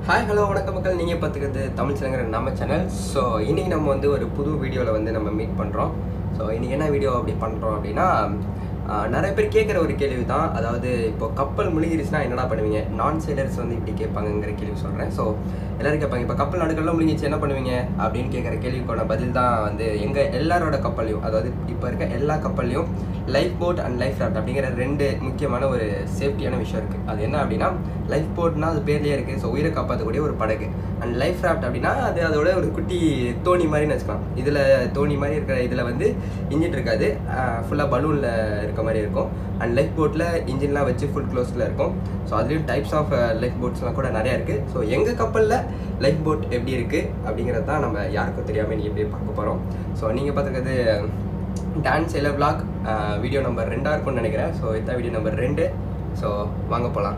hi hello வணக்கம் மக்கள் நீங்கள் பார்த்துக்கிறது தமிழ் சிலங்கிற நம்ம சேனல் ஸோ இன்றைக்கி நம்ம வந்து ஒரு புது வீடியோவில் வந்து நம்ம மீட் பண்ணுறோம் ஸோ இன்றைக்கி என்ன வீடியோ அப்படி பண்ணுறோம் அப்படின்னா ஆஹ், நிறைய பேர் கேட்குற ஒரு கேள்வி தான் அதாவது இப்போ கப்பல் முழுகிருச்சுன்னா என்னடா பண்ணுவீங்க நான் சைடர்ஸ் வந்து இப்படி கேட்பாங்கங்கிற கேள்வி சொல்கிறேன் ஸோ எல்லாரும் கேட்பாங்க இப்போ கப்பல் நடுக்கெல்லாம் முழுங்கிச்சு என்ன பண்ணுவீங்க அப்படின்னு கேட்குற கேள்விக்கான பதில் தான் வந்து எங்கள் எல்லாரோட கப்பல்லையும் அதாவது இப்போ இருக்க எல்லா கப்பல்லையும் life boat and life raft அப்படிங்கிற ரெண்டு முக்கியமான ஒரு சேஃப்டியான விஷயம் இருக்குது அது என்ன அப்படின்னா லைஃப் போட்னா அது பேர்லேயே இருக்குது ஸோ உயிரை காப்பாற்றக்கூடிய ஒரு படகு அண்ட் லைஃப் ராஃப்ட் அப்படின்னா அது அதோட ஒரு குட்டி தோணி மாதிரின்னு வச்சுக்கலாம் இதில் தோணி மாதிரி இருக்கிற இதில் வந்து இன்ஜின் இருக்காது ஃபுல்லாக பலூனில் இருக்க மாதிரி இருக்கும் அண்ட் லைஃப் போட்டில் இன்ஜின்லாம் வச்சு ஃபுல் க்ளோஸில் இருக்கும் ஸோ அதுலேயும் டைப்ஸ் ஆஃப் லைஃப் போட்ஸ்லாம் கூட நிறையா இருக்குது ஸோ எங்கள் கப்பலில் லைஃப் போட் எப்படி இருக்குது அப்படிங்கிறது தான் நம்ம யாருக்கும் தெரியாமல் நீங்கள் எப்படி பார்க்க போகிறோம் ஸோ நீங்கள் பார்த்துக்கிறது டான்ஸ் எல்லாம் vlog வீடியோ நம்பர் ரெண்டாக இருக்கும்னு நினைக்கிறேன் ஸோ இதான் வீடியோ நம்பர் ரெண்டு ஸோ வாங்க போகலாம்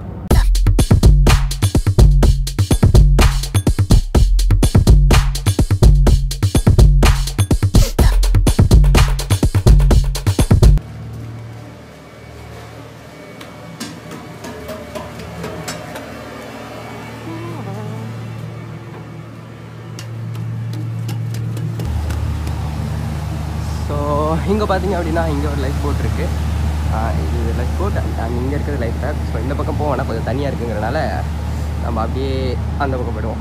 ஸோ இங்கே பார்த்தீங்க அப்படின்னா இங்கே ஒரு லைஃப் போட் இருக்குது இது லைஃப் போட் அண்ட் இங்கே இருக்கிறது லைஃப் டேப் ஸோ இந்த பக்கம் போவோம்னா கொஞ்சம் தனியாக இருக்குங்கிறனால நம்ம அப்படியே அந்த பக்கம் போயிடுவோம்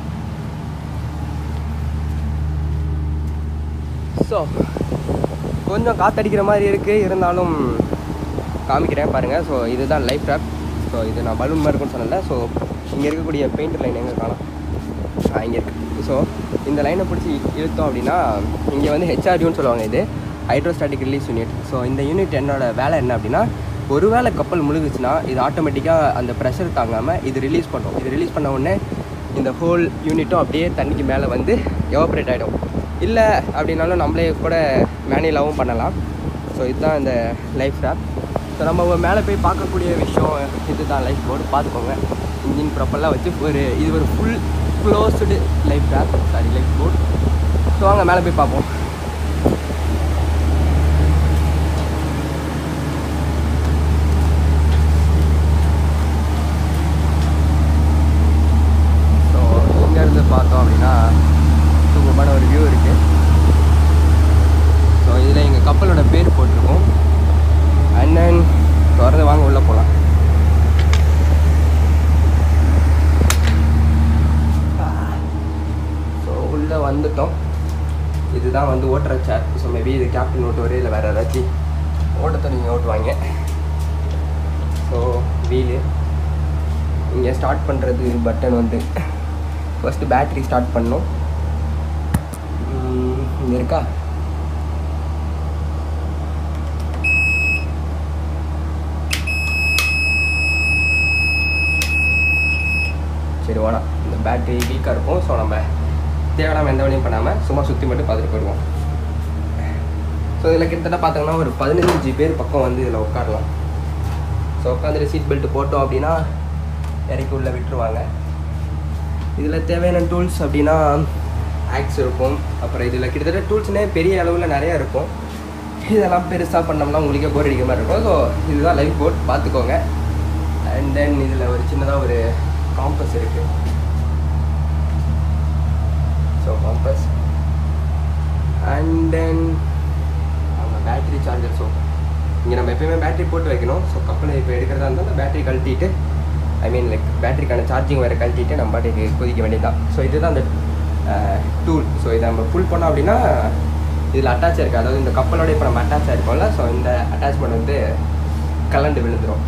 ஸோ கொஞ்சம் காத்தடிக்கிற மாதிரி இருக்குது இருந்தாலும் காமிக்கிறேன் பாருங்கள் ஸோ இதுதான் லைஃப் ரேப் ஸோ இது நான் பலூன் மாதிரி இருக்கும்னு சொன்னல ஸோ இங்கே இருக்கக்கூடிய பெயிண்ட் லைன் எங்கே காணும் ஆ இங்கே இருக்குது ஸோ இந்த லைனை பிடிச்சி இழுத்தோம் அப்படின்னா இங்கே வந்து ஹெச்ஆர்யூன்னு சொல்லுவாங்க இது ஹைட்ரோஸ்டாட்டிக் ரிலீஸ் யூனிட் ஸோ இந்த யூனிட் என்னோட வேலை என்ன அப்படின்னா ஒருவேளை கப்பல் முழுகுச்சுன்னா இது ஆட்டோமேட்டிக்காக அந்த ப்ரெஷர் தாங்காமல் இது ரிலீஸ் பண்ணும் இது ரிலீஸ் பண்ண உடனே இந்த ஹோல் யூனிட்டும் அப்படியே தண்ணிக்கு மேலே வந்து எவாப்ரேட் ஆகிடும் இல்லை அப்படின்னாலும் நம்மளே கூட மேனுவலாகவும் பண்ணலாம் ஸோ இதுதான் இந்த லைஃப் ரேப் ஸோ நம்ம மேலே போய் பார்க்கக்கூடிய விஷயம் இதுதான் லைஃப் போர்டு பார்த்துக்கோங்க இன்ஜின் ப்ராப்பர்லாம் வச்சு ஒரு இது ஒரு full closed life raft sorry life board so வாங்க மேலே போய் பார்ப்போம் ஸோ இங்கேருந்து பார்த்தோம் அப்படின்னா சூப்பரான ஒரு வியூ இருக்குது ஸோ இதில் எங்கள் கப்பலோட பேர் போட்டிருக்கோம் அண்ட் தென் திறந்து வாங்க உள்ளே போகலாம் ஸோ உள்ளே வந்துட்டோம் இதுதான் வந்து ஓட்டுற சேர் ஸோ மேபி இது கேப்டன் ஓட்டுவார் இல்லை வேறு ஏதாச்சும் ஓட்டத்தை நீங்கள் ஓட்டுவாங்க ஸோ வீலு இங்கே ஸ்டார்ட் பண்ணுறது பட்டன் வந்து ஃபஸ்ட்டு பேட்ரி ஸ்டார்ட் பண்ணணும் இங்கே இருக்கா சரி வேணாம் இந்த பேட்டரி வீக்காக இருக்கும் ஸோ நம்ம தேவையில்லாமல் எந்த வேலையும் பண்ணாமல் சும்மா சுற்றி மட்டும் பார்த்துட்டு போயிடுவோம் ஸோ இதில் கிட்டத்தட்ட பார்த்தோங்கன்னா ஒரு பதினஞ்சு பேர் பக்கம் வந்து இதில் உட்காரலாம் ஸோ உட்காந்துட்டு சீட் பெல்ட் போட்டோம் அப்படின்னா இறக்கி உள்ளே விட்டுருவாங்க இதில் தேவையான டூல்ஸ் அப்படின்னா ஆக்ஸ் இருக்கும் அப்புறம் இதில் கிட்டத்தட்ட டூல்ஸ்னே பெரிய அளவில் நிறையா இருக்கும் இதெல்லாம் பெருசாக பண்ணோம்னா உங்களுக்கே போர் அடிக்கிற மாதிரி இருக்கும் ஸோ இதுதான் லைஃப் போட் பார்த்துக்கோங்க அண்ட் தென் இதில் ஒரு சின்னதாக ஒரு காம்பஸ் இருக்குது ஸோ காம்பஸ் அண்ட் தென் அவங்க பேட்டரி சார்ஜர் ஸோ இங்கே நம்ம எப்பயுமே பேட்டரி போட்டு வைக்கணும் ஸோ கப்பலை இப்போ எடுக்கிறதா இருந்தால் அந்த பேட்டரி கழட்டிட்டு ஐ மீன் லைக் பேட்டரிக்கான சார்ஜிங் வேறு கழட்டிட்டு நம்ம பாட்டுக்கு கொதிக்க வேண்டியதுதான் ஸோ இதுதான் அந்த டூல் ஸோ இதை நம்ம ஃபுல் பண்ணோம் அப்படின்னா இதில் அட்டாச் இருக்குது அதாவது இந்த கப்பலோட இப்போ நம்ம அட்டாச் ஆகிருக்கோம்ல ஸோ இந்த அட்டாச்மெண்ட் வந்து கலண்டு விழுந்துடும்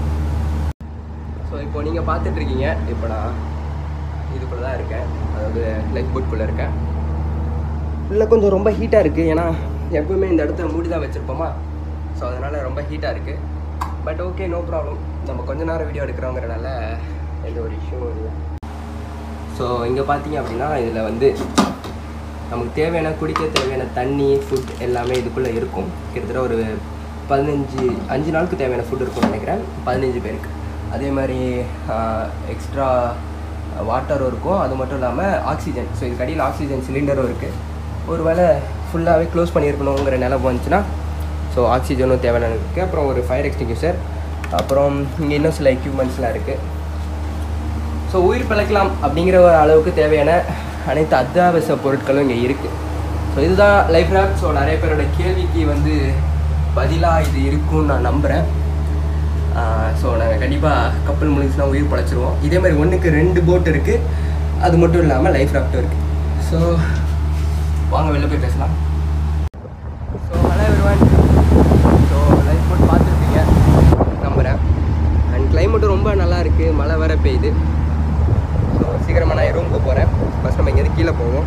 ஸோ இப்போ நீங்கள் பார்த்துட்டு இருக்கீங்க இப்போ நான் இதுக்குள்ளே தான் இருக்கேன் அதாவது லைஃப் போட்குள்ளே இருக்கேன் உள்ளே கொஞ்சம் ரொம்ப ஹீட்டாக இருக்குது ஏன்னா எப்பவுமே இந்த இடத்த மூடி தான் வச்சுருப்போமா ஸோ அதனால் ரொம்ப ஹீட்டாக இருக்குது பட் ஓகே நோ ப்ராப்ளம் நம்ம கொஞ்ச நேரம் வீடியோ எடுக்கிறோங்கிறனால எந்த ஒரு இஷ்யூவும் இல்லை ஸோ இங்கே பார்த்தீங்க அப்படின்னா இதில் வந்து நமக்கு தேவையான குடிக்க தேவையான தண்ணி ஃபுட் எல்லாமே இதுக்குள்ளே இருக்கும் கிட்டத்தட்ட ஒரு பதினஞ்சு அஞ்சு நாளுக்கு தேவையான ஃபுட் இருக்கும்னு நினைக்கிறேன் பதினஞ்சு பேருக்கு அதே மாதிரி எக்ஸ்ட்ரா வாட்டரும் இருக்கும் அது மட்டும் இல்லாமல் ஆக்சிஜன் ஸோ இதுக்கு அடியில் ஆக்சிஜன் சிலிண்டரும் இருக்குது ஒருவேளை ஃபுல்லாகவே க்ளோஸ் பண்ணியிருக்கணுங்கிற நிலவு வந்துச்சுன்னா ஸோ ஆக்சிஜனும் தேவையான இருக்குது அப்புறம் ஒரு ஃபயர் எக்ஸ்டிங்யூஷர் அப்புறம் இங்கே இன்னும் சில எக்யூப்மெண்ட்ஸ்லாம் இருக்குது ஸோ ஸோ உயிர் பிழைக்கலாம் அப்படிங்கிற ஒரு அளவுக்கு தேவையான அனைத்து அத்தியாவசிய பொருட்களும் இங்கே இருக்குது ஸோ இதுதான் லைஃப் ரேப் ஸோ நிறைய பேரோட கேள்விக்கு வந்து பதிலாக இது இருக்கும்னு நான் நம்புகிறேன் ஸோ நாங்கள் கண்டிப்பாக கப்பல் முடிஞ்சுன்னா உயிர் படைச்சிருவோம் இதே மாதிரி ஒன்றுக்கு ரெண்டு போட் இருக்குது அது மட்டும் இல்லாமல் லைஃப் ராஃப்ட்டும் இருக்குது ஸோ வாங்க வெளில போய் பேசலாம் so hello everyone so life boat பார்த்துருப்பீங்க நம்புகிறேன் அண்ட் கிளைமேட்டும் ரொம்ப நல்லா இருக்குது மழை வேற பெய்யுது ஸோ சீக்கிரமாக நான் ரூமுக்கு போகிறேன் ஃபஸ்ட் நம்ம இங்கேருந்து கீழே போவோம்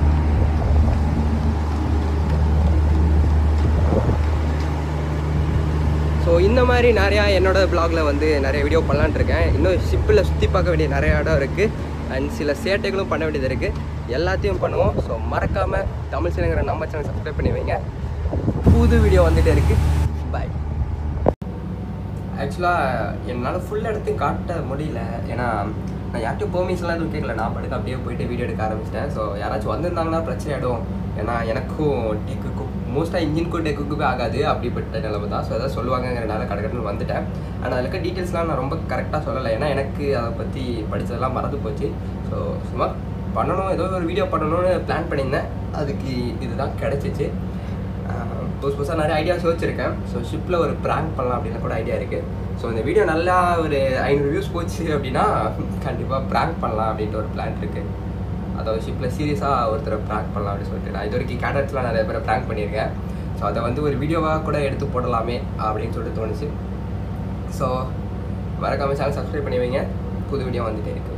ஸோ இந்த மாதிரி நிறையா என்னோட பிளாகில் வந்து நிறைய வீடியோ பண்ணலான்ட்டு இருக்கேன் இன்னும் ஷிப்பில் சுற்றி பார்க்க வேண்டிய நிறைய இடம் இருக்குது அண்ட் சில சேட்டைகளும் பண்ண வேண்டியது இருக்குது எல்லாத்தையும் பண்ணுவோம் ஸோ மறக்காமல் தமிழ் சிலங்கிற நம்ம சேனல் சப்ஸ்கிரைப் பண்ணி வைங்க புது வீடியோ வந்துகிட்டே இருக்குது பாய் ஆக்சுவலாக என்னால் ஃபுல் இடத்தையும் காட்ட முடியல ஏன்னா நான் யார்கிட்டும் பெர்மிஷன்லாம் எதுவும் கேட்கல நான் படுத்து அப்படியே போயிட்டு வீடியோ எடுக்க ஆரம்பிச்சிட்டேன் ஸோ யாராச்சும் வந்திருந்தாங்கன்னா பிரச்சனை ஆகிடும் ஏன்னா எனக்கும் டெக்குக்கும் மோஸ்ட்டாக இன்ஜினுக்கும் டெக்குக்குமே ஆகாது அப்படிப்பட்ட நிலைமை தான் ஸோ எதாவது சொல்லுவாங்கங்கிறனால கடற்கடன்னு வந்துட்டேன் ஆனால் அதில் இருக்க டீட்டெயில்ஸ்லாம் நான் ரொம்ப கரெக்டாக சொல்லலை ஏன்னா எனக்கு அதை பற்றி படித்ததெல்லாம் மறந்து போச்சு ஸோ சும்மா பண்ணணும் ஏதோ ஒரு வீடியோ பண்ணணும்னு பிளான் பண்ணியிருந்தேன் அதுக்கு இதுதான் கிடச்சிச்சு புதுசு புதுசாக நிறைய ஐடியாஸ் யோசிச்சிருக்கேன் ஸோ ஷிப்பில் ஒரு ப்ராங்க் பண்ணலாம் அப்படின்னு கூட ஐடியா இருக்குது ஸோ இந்த வீடியோ நல்லா ஒரு ஐநூறு வியூஸ் போச்சு அப்படின்னா கண்டிப்பாக ப்ராங்க் பண்ணலாம் அப்படின்ட்டு ஒரு பிளான் இருக்குது அதாவது ஷிப்பில் சீரியஸாக ஒருத்தரை ப்ராங்க் பண்ணலாம் அப்படின்னு சொல்லிட்டு நான் இது வரைக்கும் கேடட்ஸ்லாம் நிறைய பேரை ப்ராங்க் பண்ணியிருக்கேன் ஸோ அதை வந்து ஒரு வீடியோவாக கூட எடுத்து போடலாமே அப்படின்னு சொல்லிட்டு தோணுச்சு ஸோ மறக்காமல் சேனல் சப்ஸ்கிரைப் பண்ணி வைங்க புது வீடியோ வந்துகிட்டே இருக்குது